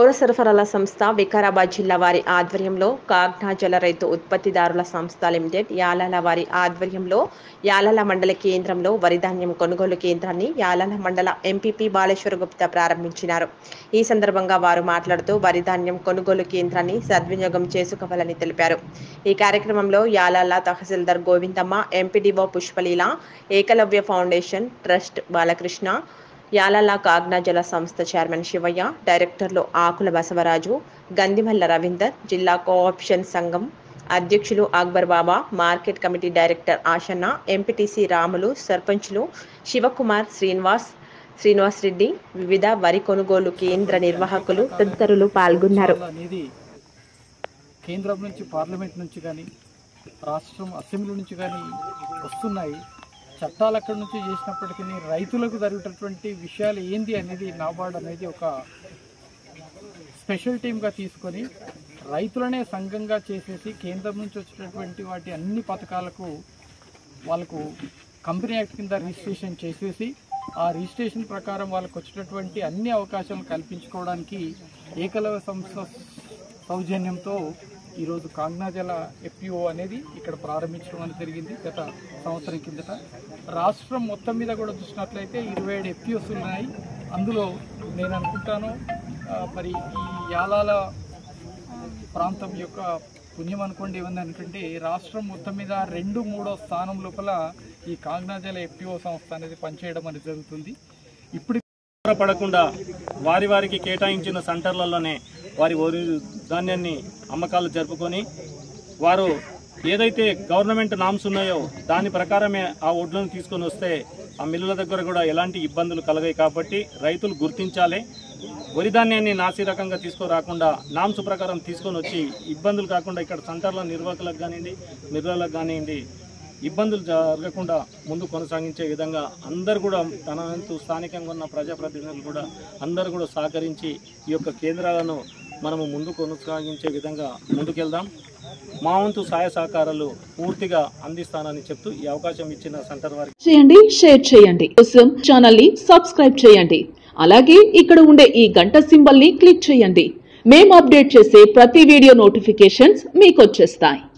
పౌర సరఫరాల సంస్థ వికారాబాద్ జిల్లా వారి ఆధ్వర్యంలో కాగ్నా జల రైతు ఉత్పత్తిదారుల సంస్థ లిమిటెడ్ యాలాల వారి ఆధ్వర్యంలో యాలాల మండల కేంద్రంలో వరిధాన్యం కొనుగోలు కేంద్రాన్ని యాలాల మండల ఎంపీపీ బాలేశ్వర గుప్తా ప్రారంభించినారు ఈ సందర్భంగా వారు మాట్లాడుతూ వరిధాన్యం కొనుగోలు కేంద్రాన్ని సద్వినియోగం చేసుకోవాలని తెలిపారు ఈ కార్యక్రమంలో Yalala tahsildar Govindamma MPDO Pushpaleela Ekalavya foundation trust Balakrishna Yalala Kagna జల సంస్థ చైర్మన్ శివయ్య డైరెక్టర్లు ఆకుల బసవరాజు గందిమల్ల రవీందర్ జిల్లా కోఆప్షన్ సంఘం అధ్యక్షులు Akbar Baba market committee director Ashanna MPTC Ramulu సర్పంచ్లు శివకుమార్ శ్రీనివాస్ శ్రీనివాస్ రెడ్డి వివిధ వరి కొనుగోలు కేంద్ర నిర్వాహకులు తదితరులు పాల్గొన్నారు చట్టాలు అనేది కేంద్రం నుంచి పార్లమెంట్ నుంచి కానీ రాష్ట్రం అసెంబ్లీ నుంచి కానీ వస్తున్నాయి చట్టాలు అక్కడి నుంచి చేసినప్పటికీ రైతులకు జరిగేటటువంటి విషయాలు ఏంది అనేది నాబార్డ్ అనేది ఒక స్పెషల్ టీమ్గా తీసుకొని రైతులనే సంఘంగా చేసేసి కేంద్రం నుంచి వచ్చేటటువంటి వాటి అన్ని పథకాలకు వాళ్ళకు కంపెనీ యాక్ట్ కింద రిజిస్ట్రేషన్ చేసేసి ఆ రిజిస్ట్రేషన్ ప్రకారం వాళ్ళకు వచ్చేటటువంటి అన్ని అవకాశాలు కల్పించుకోవడానికి ఏకలవ్య సంస్థ సౌజన్యంతో ఈరోజు కాంగ్నాజల ఎఫ్పిఓ అనేది ఇక్కడ ప్రారంభించడం అనేది జరిగింది గత సంవత్సరం కిందట రాష్ట్రం మొత్తం మీద కూడా చూసినట్లయితే ఇరవై ఏడు ఎఫ్పిఓస్ ఉన్నాయి అందులో నేను అనుకుంటాను ఆ, మరి ఈ యాలాల ప్రాంతం యొక్క పుణ్యం అనుకోండి ఏమందంటే రాష్ట్రం మొత్తం మీద రెండు మూడో స్థానం లోపల ఈ కాంగ్నాజల ఎఫ్పిఓ సంస్థ అనేది పనిచేయడం అనేది జరుగుతుంది ఇప్పుడు పడకుండా వారి వారికి కేటాయించిన సెంటర్లలోనే వారి వరి ధాన్యాన్ని అమ్మకాలు జరుపుకొని వారు ఏదైతే గవర్నమెంట్ నామ్స్ ఉన్నాయో దాని ప్రకారమే ఆ ఒడ్లను తీసుకొని వస్తే ఆ మిల్లుల దగ్గర కూడా ఎలాంటి ఇబ్బందులు కలగాయి కాబట్టి రైతులు గుర్తించాలి వరి ధాన్యాన్ని నాసి రకంగా తీసుకురాకుండా నామ్స్ ప్రకారం తీసుకొని వచ్చి ఇబ్బందులు కాకుండా ఇక్కడ సెంటర్ల నిర్వాహకులకు కానివ్వండి మిర్రలకు కానివ్వండి ఇబ్బందులు జరగకుండా ముందు కొనసాగించే విధంగా అందరు కూడా తన వంతు స్థానికంగా ఉన్న ప్రజాప్రతినిధులు కూడా అందరూ కూడా సహకరించి ఈ యొక్క కేంద్రాలను మనము ముందు కొనసాగించే విధంగా ముందుకెళ్దాం మా వంతు సహాయ సహకారాలు పూర్తిగా అందిస్తానని చెప్తూ ఈ అవకాశం ఇచ్చిన సెంటర్ వారికి చేయండి షేర్ చేయండి కోసం ఛానల్ ని సబ్స్క్రైబ్ చేయండి అలాగే ఇక్కడ ఉండే ఈ గంట సింబల్ ని క్లిక్ చేయండి మేము అప్డేట్ చేసే ప్రతి వీడియో నోటిఫికేషన్స్ మీకు వచ్చేస్తాయి